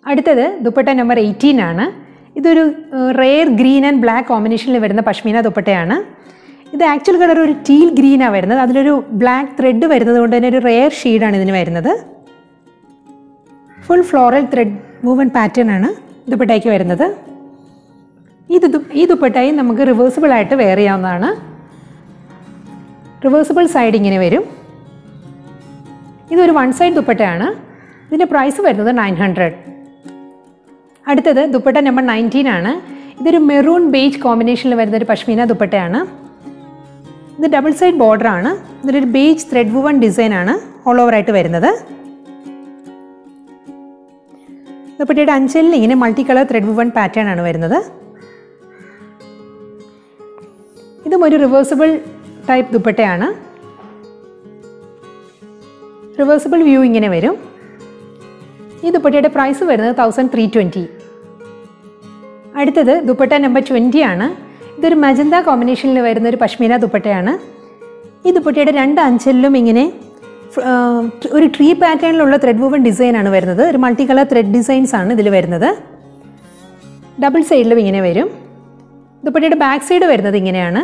അടുത്തത് dupatta number eighteen ആണ് ഇതൊരു റെയർ ഗ്രീൻ ആൻഡ് ബ്ലാക്ക് കോമ്പിനേഷനിൽ വരുന്ന പഷ്മീന ദുപ്പട്ടയാണ് ഇത് ആക്ച്വൽ കളർ ഒരു ടീൽ ഗ്രീനാണ് വരുന്നത് അതിലൊരു ബ്ലാക്ക് ത്രെഡ് വരുന്നത് കൊണ്ട് തന്നെ ഒരു റെയർ ഷെയ്ഡാണ് ഇതിന് വരുന്നത് full floral thread woven pattern ആണ് ദുപ്പട്ടയ്ക്ക് വരുന്നത് ഈ ദു ഈ ദുപ്പട്ടയും നമുക്ക് റിവേഴ്സിബിൾ ആയിട്ട് വെയർ ചെയ്യാവുന്നതാണ് റിവേഴ്സിബിൾ സൈഡ് ഇങ്ങനെ വരും ഇതൊരു വൺ സൈഡ് ദുപ്പട്ടയാണ് ഇതിൻ്റെ പ്രൈസ് വരുന്നത് നയൻ ഹൺഡ്രഡ് അടുത്തത് ദുപ്പട്ട നമ്പർ നയൻറ്റീൻ ആണ് ഇതൊരു മെറൂൺ ബേജ് കോമ്പിനേഷനിൽ വരുന്ന ഒരു പഷ്മീന ദുപ്പട്ടയാണ് ഇത് ഡബിൾ സൈഡ് ബോർഡർ ആണ് ഇതിലൊരു ബേജ് ത്രെഡ് വുവൺ ഡിസൈൻ ആണ് ഓൾ ഓവർ ആയിട്ട് വരുന്നത് ദുപ്പട്ടയുടെ അഞ്ചലിൽ ഇങ്ങനെ multi colour thread woven pattern ആണ് വരുന്നത് ഇതും ഒരു റിവേഴ്സിബിൾ ടൈപ്പ് ദുപ്പട്ടയാണ് റിവേഴ്സിബിൾ വ്യൂ ഇങ്ങനെ വരും ഈ ദുപ്പട്ടയുടെ പ്രൈസ് വരുന്നത് തൗസൻഡ് ത്രീ ട്വൻറ്റി അടുത്തത് ദുപ്പട്ട നമ്പർ ട്വൻറ്റി ആണ് ഇതൊരു മജന്ത കോമ്പിനേഷനിൽ വരുന്ന ഒരു പഷ്മീന ദുപ്പട്ടയാണ് ഈ ദുപ്പട്ടയുടെ രണ്ട് അഞ്ചലിലും ഇങ്ങനെ ഫ്- ആ, ഒരു ട്രീ പാറ്റേണിലുള്ള ത്രെഡ് വൂവൻ ഡിസൈൻ ആണ് വരുന്നത് ഒരു മൾട്ടി കളർ ത്രെഡ് ഡിസൈൻസ് ആണ് ഇതിൽ വരുന്നത് ഡബിൾ സൈഡിലും ഇങ്ങനെ വരും ദുപ്പട്ടയുടെ ബാക്ക് സൈഡ് വരുന്നത് ഇങ്ങനെയാണ്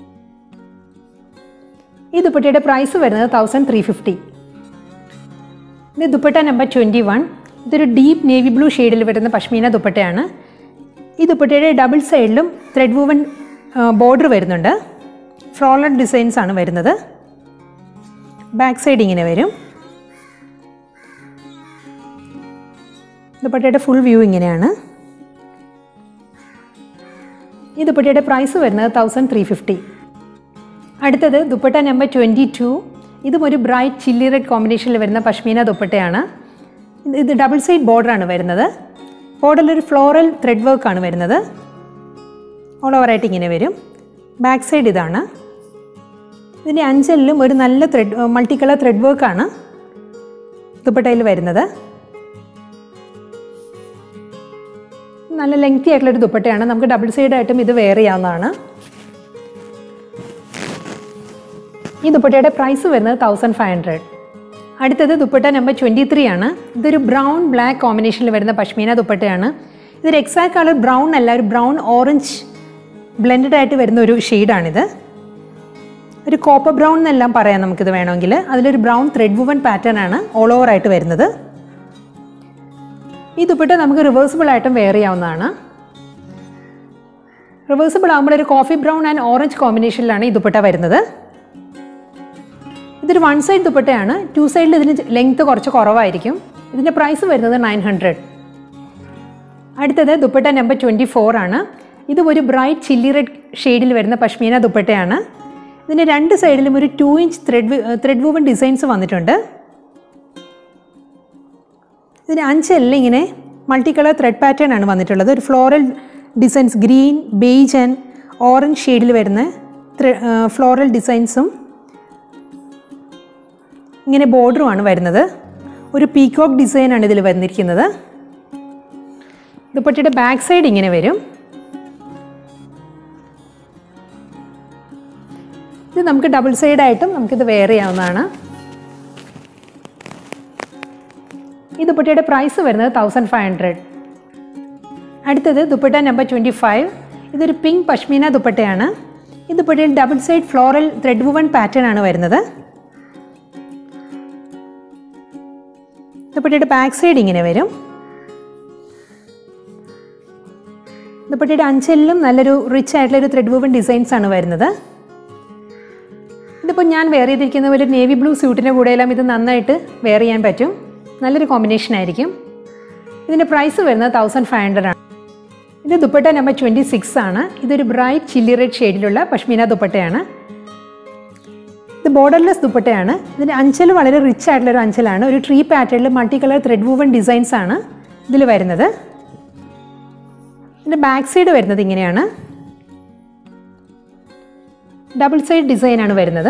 ഈ ദുപ്പട്ടയുടെ പ്രൈസ് വരുന്നത് തൗസൻഡ് ത്രീ ഫിഫ്റ്റി ഇത് ദുപ്പട്ട നമ്പർ ട്വൻറ്റി വൺ ഇതൊരു ഡീപ്പ് നേവി ബ്ലൂ ഷെയ്ഡിൽ വരുന്ന പഷ്മീന ദുപ്പട്ടയാണ് ഈ ദുപ്പട്ടയുടെ ഡബിൾ സൈഡിലും ത്രെഡ് വൂവൻ ബോർഡർ വരുന്നുണ്ട് ഫ്രോളർ ഡിസൈൻസ് ആണ് വരുന്നത് ബാക്ക് സൈഡ് ഇങ്ങനെ വരും ദുപ്പട്ടയുടെ ഫുൾ വ്യൂ ഇങ്ങനെയാണ് ഈ ദുപ്പട്ടയുടെ പ്രൈസ് വരുന്നത് തൗസൻഡ് ത്രീ ഫിഫ്റ്റി അടുത്തത് ദുപ്പട്ട നമ്പർ ട്വൻറ്റി ടു ഇതും ഒരു ബ്രൈറ്റ് ചില്ലി റെഡ് കോമ്പിനേഷനിൽ വരുന്ന പഷ്മീന ദുപ്പട്ടയാണ് ഇത് ഇത് ഡബിൾ സൈഡ് ബോർഡറാണ് വരുന്നത് ബോർഡറിൽ ഒരു ഫ്ലോറൽ ത്രെഡ് വർക്കാണ് വരുന്നത് ഓൾ ഓവറായിട്ട് ഇങ്ങനെ വരും ബാക്ക് സൈഡ് ഇതാണ് ഇതിൻ്റെ അഞ്ചലിലും ഒരു നല്ല ത്രെഡ് മൾട്ടി കളർ ത്രെഡ് വർക്കാണ് ദുപ്പട്ടയിൽ വരുന്നത് നല്ല ലെങ്തി ആയിട്ടുള്ളൊരു ദുപ്പട്ടയാണ് നമുക്ക് ഡബിൾ സൈഡായിട്ടും ഇത് വെയർ ചെയ്യാവുന്നതാണ് ഈ ദുപ്പട്ടയുടെ പ്രൈസ് വരുന്നത് തൗസൻഡ് ഫൈവ് ഹൺഡ്രഡ് അടുത്തത് ദുപ്പട്ട നമ്പർ ട്വൻറ്റി ത്രീ ആണ് ഇതൊരു ബ്രൗൺ ബ്ലാക്ക് കോമ്പിനേഷനിൽ വരുന്ന പഷ്മീന ദുപ്പട്ടയാണ് ഇതൊരു എക്സാക്ട് കളർ ബ്രൗൺ അല്ല ഒരു ബ്രൗൺ ഓറഞ്ച് ബ്ലെൻഡഡ് ആയിട്ട് വരുന്ന ഒരു ഷെയ്ഡാണിത് ഒരു കോപ്പർ ബ്രൗൺ എന്നെല്ലാം പറയാം നമുക്കിത് വേണമെങ്കിൽ അതിലൊരു ബ്രൗൺ ത്രെഡ് വുവൻ പാറ്റേൺ ആണ് ഓൾ ഓവർ ആയിട്ട് വരുന്നത് ഈ ദുപ്പട്ട നമുക്ക് റിവേഴ്സിബിൾ ആയിട്ടും വെയർ ചെയ്യാവുന്നതാണ് റിവേഴ്സിബിൾ ആകുമ്പോൾ ഒരു കോഫി ബ്രൗൺ ആൻഡ് ഓറഞ്ച് കോമ്പിനേഷനിലാണ് ഈ ദുപ്പട്ട വരുന്നത് ഇതൊരു വൺ സൈഡ് ദുപ്പട്ടയാണ് ടു സൈഡിൽ ഇതിന് ലെങ്ത് കുറച്ച് കുറവായിരിക്കും ഇതിൻ്റെ പ്രൈസ് വരുന്നത് നയൻ ഹൺഡ്രഡ് അടുത്തത് ദുപ്പട്ട നമ്പർ ട്വൻറ്റി ഫോർ ആണ് ഇത് ഒരു ബ്രൈറ്റ് ചില്ലി റെഡ് ഷെയ്ഡിൽ വരുന്ന പഷ്മീന ദുപ്പട്ടയാണ് ഇതിൻ്റെ രണ്ട് സൈഡിലും ഒരു two inch thread thread woven designs വന്നിട്ടുണ്ട് ഇതിന് അഞ്ചെല്ലാം ഇങ്ങനെ മൾട്ടി കളർ ത്രെഡ് പാറ്റേൺ ആണ് വന്നിട്ടുള്ളത് ഒരു floral designs green beige and orange ഷെയ്ഡിൽ വരുന്ന ഫ്ലോറൽ ഡിസൈൻസും ഇങ്ങനെ ബോർഡറുമാണ് വരുന്നത് ഒരു പീകോക്ക് ഡിസൈനാണ് ഇതിൽ വന്നിരിക്കുന്നത് ദുപ്പട്ടയുടെ ബാക്ക് സൈഡ് ഇങ്ങനെ വരും ഇത് നമുക്ക് ഡബിൾ സൈഡായിട്ടും നമുക്കിത് വെയർ ചെയ്യാവുന്നതാണ് ഈ ദുപ്പട്ടയുടെ പ്രൈസ് വരുന്നത് തൗസൻഡ് ഫൈവ് ഹൺഡ്രഡ് അടുത്തത് ദുപ്പട്ട നമ്പർ ട്വൻറ്റി ഫൈവ് ഇതൊരു പിങ്ക് പഷ്മീന ദുപ്പട്ടയാണ് ഈ ദുപ്പട്ടയിൽ double side floral thread woven pattern ആണ് വരുന്നത് ദുപ്പട്ടയുടെ ബാക്ക് സൈഡ് ഇങ്ങനെ വരും ദുപ്പട്ടയുടെ അഞ്ചലിലും നല്ലൊരു റിച്ച് ആയിട്ടുള്ള ഒരു ത്രെഡ് വൂവൻ ഡിസൈൻസ് ആണ് വരുന്നത് ഇതിപ്പോൾ ഞാൻ വെയർ ചെയ്തിരിക്കുന്ന ഒരു നേവി ബ്ലൂ സ്യൂട്ടിൻ്റെ കൂടെയെല്ലാം ഇത് നന്നായിട്ട് വെയർ ചെയ്യാൻ പറ്റും നല്ലൊരു കോമ്പിനേഷൻ ആയിരിക്കും ഇതിൻ്റെ പ്രൈസ് വരുന്നത് തൗസൻഡ് ഫൈവ് ഹൺഡ്രഡ് ആണ് ഇത് ദുപ്പട്ട നമ്പർ ട്വൻറ്റി സിക്സ് ആണ് ഇതൊരു ബ്രൈറ്റ് ചില്ലി റെഡ് ഷെയ്ഡിലുള്ള പഷ്മീന ദുപ്പട്ടയാണ് ഇത് ബോർഡർലെസ് ദുപ്പട്ടയാണ് ഇതിൻ്റെ അഞ്ചൽ വളരെ റിച്ച് ആയിട്ടുള്ള ഒരു അഞ്ചലാണ് ഒരു ട്രീ പാറ്റേണിൽ multi colour thread woven designs ആണ് ഇതിൽ വരുന്നത് ഇതിൻ്റെ ബാക്ക് സൈഡ് വരുന്നത് ഇങ്ങനെയാണ് ഡബിൾ സൈഡ് ഡിസൈൻ ആണ് വരുന്നത്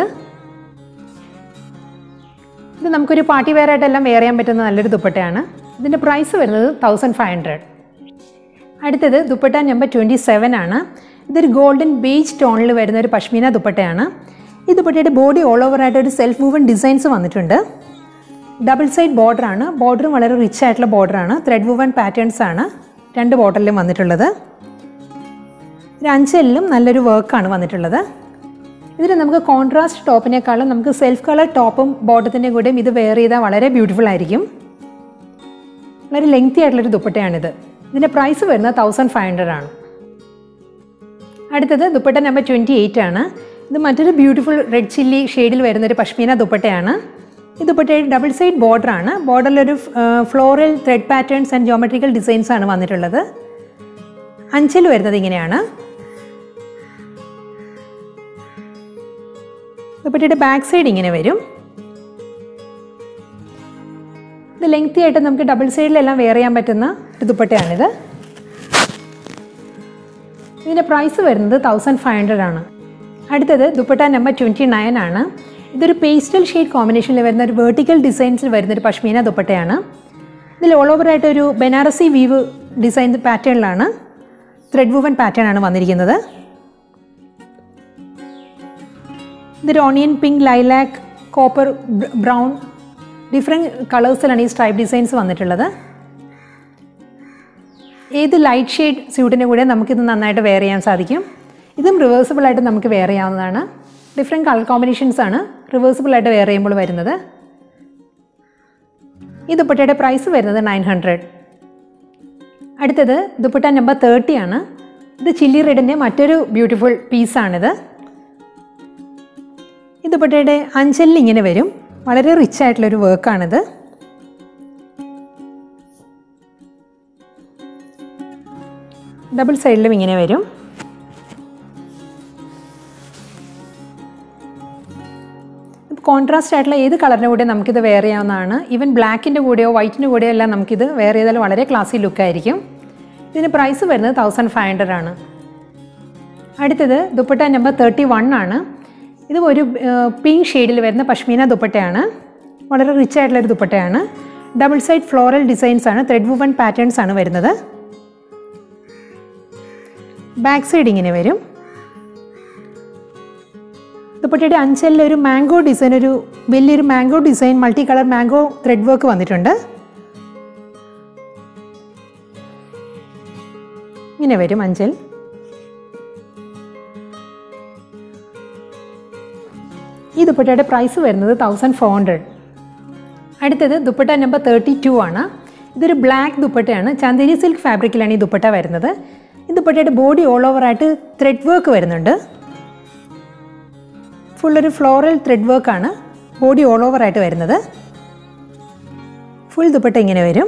ഇത് നമുക്കൊരു പാർട്ടി വെയർ ആയിട്ടെല്ലാം വെയർ ചെയ്യാൻ പറ്റുന്ന നല്ലൊരു ദുപ്പട്ടയാണ് ഇതിൻ്റെ പ്രൈസ് വരുന്നത് തൗസൻഡ് ഫൈവ് ഹൺഡ്രഡ് അടുത്തത് ദുപ്പട്ട നമ്പർ ട്വൻറ്റി സെവൻ ആണ് ഇതൊരു ഗോൾഡൻ ബേജ് ടോണിൽ വരുന്ന ഒരു പഷ്മീന ദുപ്പട്ടയാണ് ഈ ദുപ്പട്ടയുടെ ബോഡി ഓൾ ഓവർ ആയിട്ട് ഒരു സെൽഫ് വൂവൻ ഡിസൈൻസ് വന്നിട്ടുണ്ട് ഡബിൾ സൈഡ് ബോർഡർ ആണ് ബോർഡറും വളരെ റിച്ച് ആയിട്ടുള്ള ബോർഡർ ആണ് ത്രെഡ് വുവൺ പാറ്റേൺസ് ആണ് രണ്ട് ബോർഡറിലും വന്നിട്ടുള്ളത് ഒരു അഞ്ചലിലും നല്ലൊരു വർക്കാണ് വന്നിട്ടുള്ളത് ഇതിൽ നമുക്ക് കോൺട്രാസ്റ്റ് ടോപ്പിനേക്കാളും നമുക്ക് സെൽഫ് കളർ ടോപ്പും ബോട്ടത്തിൻ്റെ കൂടെയും ഇത് വെയർ ചെയ്താൽ വളരെ ബ്യൂട്ടിഫുൾ ആയിരിക്കും വളരെ ലെങ്തി ആയിട്ടുള്ളൊരു ദുപ്പട്ടയാണിത് ഇതിൻ്റെ പ്രൈസ് വരുന്നത് തൗസൻഡ് ഫൈവ് ഹൺഡ്രഡ് ആണ് അടുത്തത് ദുപ്പട്ട നമ്പർ ട്വൻറ്റി എയ്റ്റ് ആണ് ഇത് മറ്റൊരു ബ്യൂട്ടിഫുൾ റെഡ് ചില്ലി ഷെയ്ഡിൽ വരുന്നൊരു പഷ്മീന ദുപ്പട്ടയാണ് ഈ ദുപ്പട്ടയുടെ ഡബിൾ സൈഡ് ബോർഡർ ആണ് ബോർഡറിലൊരു floral thread patterns and geometrical designs ആണ് വന്നിട്ടുള്ളത് അഞ്ചൽ വരുന്നത് ഇങ്ങനെയാണ് ദുപ്പട്ടയുടെ ബാക്ക് സൈഡ് ഇങ്ങനെ വരും ഇത് ലെങ്തി ആയിട്ട് നമുക്ക് ഡബിൾ സൈഡിലെല്ലാം വെയർ ചെയ്യാൻ പറ്റുന്ന ഒരു ദുപ്പട്ടയാണിത് ഇതിൻ്റെ പ്രൈസ് വരുന്നത് തൗസൻഡ് ഫൈവ് ഹൺഡ്രഡ് ആണ് അടുത്തത് ദുപ്പട്ട നമ്പർ ട്വൻറ്റി നയൻ ആണ് ഇതൊരു പേസ്റ്റൽ ഷെയ്ഡ് കോമ്പിനേഷനിൽ വരുന്ന ഒരു വേർട്ടിക്കൽ ഡിസൈൻസിൽ വരുന്ന ഒരു പഷ്മീന ദുപ്പട്ടയാണ് ഇതിൽ ഓൾ ഓവർ ആയിട്ട് ഒരു ബനാറസി വീവ് ഡിസൈൻ പാറ്റേണിലാണ് ത്രെഡ് വുവൻ പാറ്റേൺ ആണ് വന്നിരിക്കുന്നത് ഇതൊരു onion pink lilac copper brown different കളേഴ്സിലാണ് ഈ സ്ട്രൈപ്പ് ഡിസൈൻസ് വന്നിട്ടുള്ളത് ഏത് ലൈറ്റ് ഷെയ്ഡ് സ്യൂട്ടിൻ്റെ കൂടെ നമുക്കിത് നന്നായിട്ട് വെയർ ചെയ്യാൻ സാധിക്കും ഇതും റിവേഴ്സിബിൾ ആയിട്ട് നമുക്ക് വെയർ ചെയ്യാവുന്നതാണ് ഡിഫറെൻറ്റ് കളർ കോമ്പിനേഷൻസ് ആണ് റിവേഴ്സിബിൾ ആയിട്ട് വെയർ ചെയ്യുമ്പോൾ വരുന്നത് ഈ ദുപ്പട്ടയുടെ പ്രൈസ് വരുന്നത് നയൻ ഹൺഡ്രഡ് അടുത്തത് ദുപ്പട്ട നമ്പർ തേർട്ടി ആണ് ഇത് ചില്ലി റെഡിൻ്റെ മറ്റൊരു ബ്യൂട്ടിഫുൾ പീസാണിത് ഈ ദുപ്പട്ടയുടെ അഞ്ചലിൽ ഇങ്ങനെ വരും വളരെ റിച്ച് ആയിട്ടുള്ളൊരു വർക്കാണിത് ഡബിൾ സൈഡിലും ഇങ്ങനെ വരും കോൺട്രാസ്റ്റ് ആയിട്ടുള്ള ഏത് കളറിൻ്റെ കൂടെ നമുക്കിത് വെയർ ചെയ്യാവുന്നതാണ് ഈവൻ ബ്ലാക്കിൻ്റെ കൂടെയോ വൈറ്റിൻ്റെ കൂടെയോ എല്ലാം നമുക്കിത് വെയർ ചെയ്താൽ വളരെ ക്ലാസി ലുക്കായിരിക്കും ഇതിന് പ്രൈസ് വരുന്നത് തൗസൻഡ് ഫൈവ് ഹൺഡ്രഡ് ആണ് അടുത്തത് ദുപ്പട്ട നമ്പർ തേർട്ടി വൺ ആണ് ഇത് ഒരു പിങ്ക് ഷെയ്ഡിൽ വരുന്ന പഷ്മീന ദുപ്പട്ടയാണ് വളരെ റിച്ച് ആയിട്ടുള്ളൊരു ദുപ്പട്ടയാണ് ഡബിൾ സൈഡ് ഫ്ലോറൽ ഡിസൈൻസ് ആണ് ത്രെഡ് വുവൺ പാറ്റേൺസ് ആണ് വരുന്നത് ബാക്ക് സൈഡ് ഇങ്ങനെ വരും ദുപ്പട്ടയുടെ അഞ്ചലിൽ ഒരു മാംഗോ ഡിസൈൻ ഒരു വലിയൊരു mango design multi colour mango thread work വന്നിട്ടുണ്ട് ഇങ്ങനെ വരും അഞ്ചൽ ഈ ദുപ്പട്ടയുടെ പ്രൈസ് വരുന്നത് തൗസൻഡ് ഫോർ ഹൺഡ്രഡ് അടുത്തത് ദുപ്പട്ട നമ്പർ തേർട്ടി ടു ആണ് ഇതൊരു ബ്ലാക്ക് ദുപ്പട്ടയാണ് ചന്ദേരി സിൽക്ക് ഫാബ്രിക്കിലാണ് ഈ ദുപ്പട്ട വരുന്നത് ഈ ദുപ്പട്ടയുടെ ബോഡി ഓൾ ഓവർ ആയിട്ട് ത്രെഡ് വർക്ക് വരുന്നുണ്ട് ഫുൾ ഒരു ഫ്ലോറൽ ത്രെഡ് വർക്കാണ് ബോഡി ഓൾ ഓവർ ആയിട്ട് വരുന്നത് ഫുൾ ദുപ്പട്ട ഇങ്ങനെ വരും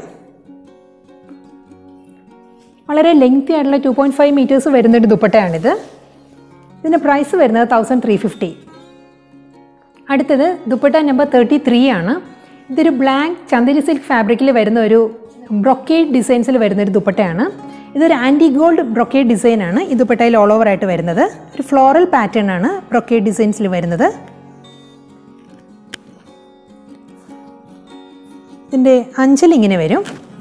വളരെ ലെങ്തി ആയിട്ടുള്ള ടു പോയിൻറ്റ് ഫൈവ് മീറ്റേഴ്സ് വരുന്നൊരു ദുപ്പട്ടയാണിത് ഇതിൻ്റെ പ്രൈസ് വരുന്നത് തൗസൻഡ് ത്രീ ഫിഫ്റ്റി അടുത്തത് ദുപ്പട്ട നമ്പർ തേർട്ടി ത്രീ ആണ് ഇതൊരു ബ്ലാക്ക് ചന്ദേരി സിൽക്ക് ഫാബ്രിക്കിൽ വരുന്ന ഒരു ബ്രൊക്കേഡ് ഡിസൈൻസിൽ വരുന്ന ഒരു ദുപ്പട്ടയാണ് ഇതൊരു ആൻറ്റി ഗോൾഡ് ബ്രൊക്കേഡ് ഡിസൈനാണ് ഈ ദുപ്പട്ടയിൽ ഓൾ ഓവർ ആയിട്ട് വരുന്നത് ഒരു ഫ്ലോറൽ പാറ്റേൺ ആണ് ബ്രൊക്കേഡ് ഡിസൈൻസിൽ വരുന്നത് ഇതിൻ്റെ അഞ്ചൽ ഇങ്ങനെ വരും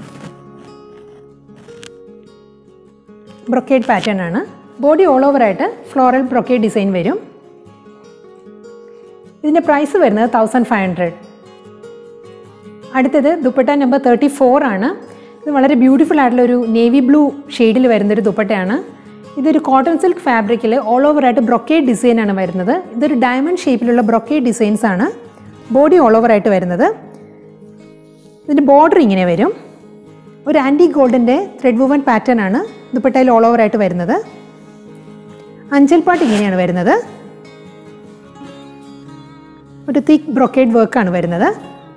ബ്രൊക്കേഡ് പാറ്റേൺ ആണ് ബോഡി ഓൾ ഓവർ ആയിട്ട് ഫ്ലോറൽ ബ്രൊക്കേഡ് ഡിസൈൻ വരും ഇതിൻ്റെ പ്രൈസ് വരുന്നത് തൗസൻഡ് ഫൈവ് ഹൺഡ്രഡ് അടുത്തത് ദുപ്പട്ട നമ്പർ തേർട്ടി ഫോർ ആണ് ഇത് വളരെ ബ്യൂട്ടിഫുൾ ആയിട്ടുള്ള ഒരു നേവി ബ്ലൂ ഷെയ്ഡിൽ വരുന്നൊരു ദുപ്പട്ടയാണ് ഇതൊരു കോട്ടൺ സിൽക്ക് ഫാബ്രിക്കിൽ ഓൾ ഓവർ ആയിട്ട് ബ്രൊക്കേഡ് ഡിസൈൻ ആണ് വരുന്നത് ഇതൊരു ഡയമണ്ട് ഷേപ്പിലുള്ള ബ്രൊക്കേഡ് ഡിസൈൻസ് ആണ് ബോഡി ഓൾ ഓവർ ആയിട്ട് വരുന്നത് ഇതിൻ്റെ ബോർഡർ ഇങ്ങനെ വരും ഒരു ആൻറ്റി ഗോൾഡിൻ്റെ ത്രെഡ് വുവൻ പാറ്റേൺ ആണ് ദുപ്പട്ടയിൽ ഓൾ ഓവർ ആയിട്ട് വരുന്നത് അഞ്ചൽ പാട്ട് ഇങ്ങനെയാണ് വരുന്നത് ഒരു തിക്ക് ബ്രൊക്കേഡ് വർക്കാണ് വരുന്നത്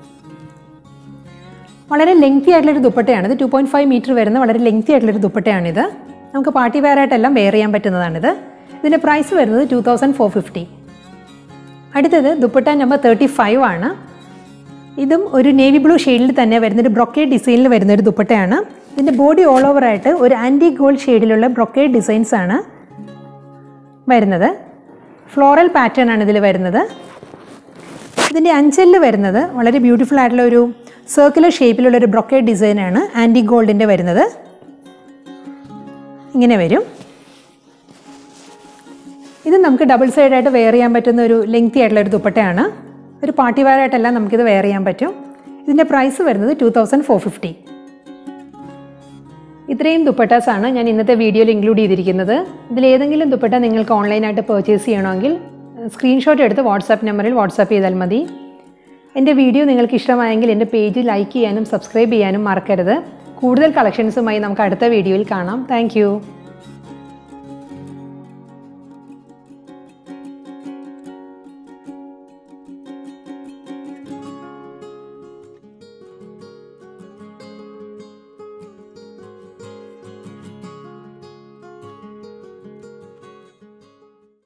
വളരെ ലെങ്തി ആയിട്ടുള്ളൊരു ദുപ്പട്ടയാണ് ഇത് ടു പോയിൻറ്റ് ഫൈവ് മീറ്റർ വരുന്ന വളരെ ലെങ്തി ആയിട്ടുള്ളൊരു ദുപ്പട്ടയാണിത് നമുക്ക് പാർട്ടി വെയർ ആയിട്ടെല്ലാം വെയർ ചെയ്യാൻ പറ്റുന്നതാണിത് ഇതിൻ്റെ പ്രൈസ് വരുന്നത് ടു തൗസൻഡ് ഫോർ ഫിഫ്റ്റി അടുത്തത് ദുപ്പട്ട നമ്പർ തേർട്ടി ഫൈവ് ആണ് ഇതും ഒരു നേവി ബ്ലൂ ഷെയ്ഡിൽ തന്നെ വരുന്നൊരു ബ്രൊക്കേഡ് ഡിസൈനിൽ വരുന്നൊരു ദുപ്പട്ടയാണ് ഇതിൻ്റെ ബോഡി ഓൾ ഓവർ ആയിട്ട് ഒരു ആൻറ്റി ഗോൾഡ് ഷെയ്ഡിലുള്ള ബ്രൊക്കേഡ് ഡിസൈൻസ് ആണ് വരുന്നത് ഫ്ലോറൽ പാറ്റേൺ ആണ് ഇതിൽ വരുന്നത് ഇതിൻ്റെ അഞ്ചലിൽ വരുന്നത് വളരെ ബ്യൂട്ടിഫുൾ ആയിട്ടുള്ള ഒരു സർക്കുലർ ഷേപ്പിലുള്ള ഒരു ബ്രൊക്കേഡ് ഡിസൈനാണ് ആൻറ്റി ഗോൾഡിൻ്റെ വരുന്നത് ഇങ്ങനെ വരും ഇത് നമുക്ക് ഡബിൾ സൈഡായിട്ട് വെയർ ചെയ്യാൻ പറ്റുന്ന ഒരു ലെങ്തി ആയിട്ടുള്ള ഒരു ദുപ്പട്ടയാണ് ഒരു പാർട്ടി വെയർ ആയിട്ടെല്ലാം നമുക്കിത് വെയർ ചെയ്യാൻ പറ്റും ഇതിൻ്റെ പ്രൈസ് വരുന്നത് ടു തൗസൻഡ് ഫോർ ഫിഫ്റ്റി ഇത്രയും ദുപ്പട്ടാസ് ആണ് ഞാൻ ഇന്നത്തെ വീഡിയോയിൽ ഇൻക്ലൂഡ് ചെയ്തിരിക്കുന്നത് ഇതിലേതെങ്കിലും ദുപ്പട്ട നിങ്ങൾക്ക് ഓൺലൈനായിട്ട് പർച്ചേസ് ചെയ്യണമെങ്കിൽ സ്ക്രീൻഷോട്ട് എടുത്ത് വാട്സാപ്പ് നമ്പറിൽ വാട്സാപ്പ് ചെയ്താൽ മതി എൻ്റെ വീഡിയോ നിങ്ങൾക്ക് ഇഷ്ടമായെങ്കിൽ എൻ്റെ പേജ് ലൈക്ക് ചെയ്യാനും സബ്സ്ക്രൈബ് ചെയ്യാനും മറക്കരുത് കൂടുതൽ കളക്ഷൻസുമായി നമുക്ക് അടുത്ത വീഡിയോയിൽ കാണാം താങ്ക്